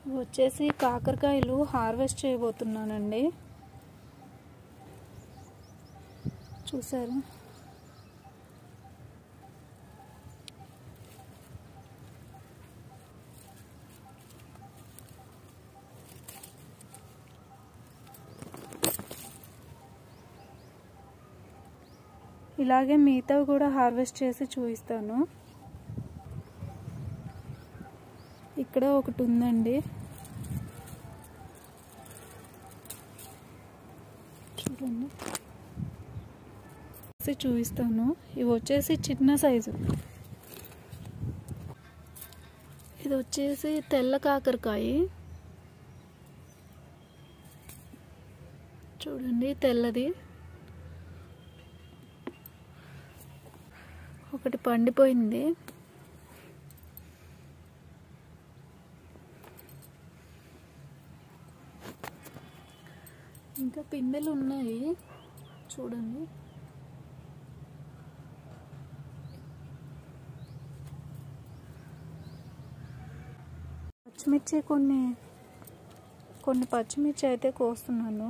ఇవి వచ్చేసి కాకరకాయలు హార్వెస్ట్ చేయబోతున్నానండి చూసారు ఇలాగే మిగతావి కూడా హార్వెస్ట్ చేసి చూపిస్తాను ఇక్కడ ఒకటి ఉందండి చూడండి వచ్చేసి చూపిస్తాను ఇవి వచ్చేసి చిన్న సైజు ఇది వచ్చేసి తెల్ల కాకరకాయ చూడండి తెల్లది ఒకటి పండిపోయింది ఇంకా పిందెలు ఉన్నాయి చూడండి పచ్చిమిర్చి కొన్ని కొన్ని పచ్చిమిర్చి అయితే కోస్తున్నాను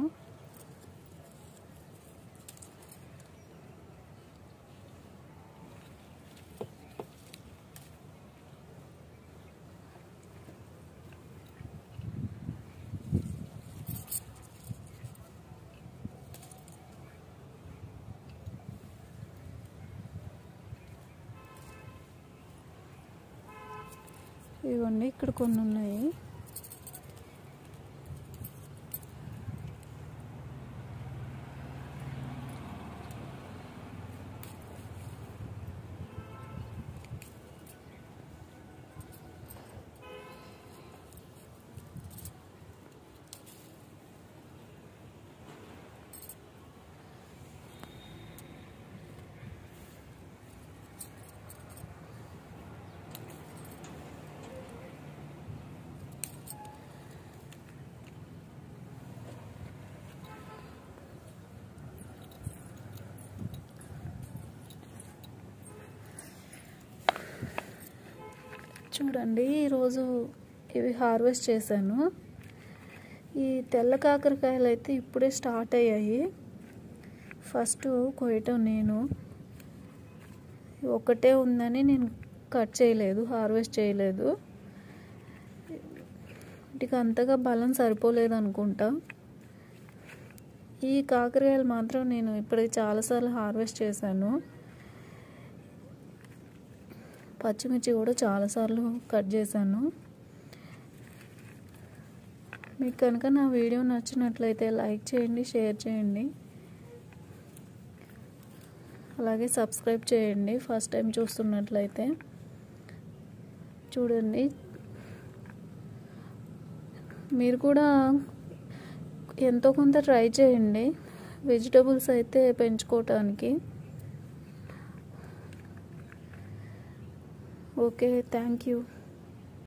ఇదిగోండి ఇక్కడ కొన్ని ఉన్నాయి చూడండి ఈరోజు ఇవి హార్వెస్ట్ చేశాను ఈ తెల్ల కాకరకాయలు అయితే ఇప్పుడే స్టార్ట్ అయ్యాయి ఫస్ట్ కోయటం నేను ఒకటే ఉందని నేను కట్ చేయలేదు హార్వెస్ట్ చేయలేదు వీటికి అంతగా బలం సరిపోలేదు అనుకుంటా ఈ కాకరకాయలు మాత్రం నేను ఇప్పటికి చాలాసార్లు హార్వెస్ట్ చేశాను పచ్చిమిర్చి కూడా చాలాసార్లు కట్ చేశాను మీకు కనుక నా వీడియో నచ్చినట్లయితే లైక్ చేయండి షేర్ చేయండి అలాగే సబ్స్క్రైబ్ చేయండి ఫస్ట్ టైం చూస్తున్నట్లయితే చూడండి మీరు కూడా ఎంతో కొంత ట్రై చేయండి వెజిటబుల్స్ అయితే పెంచుకోవటానికి ఓకే థ్యాంక్ యూ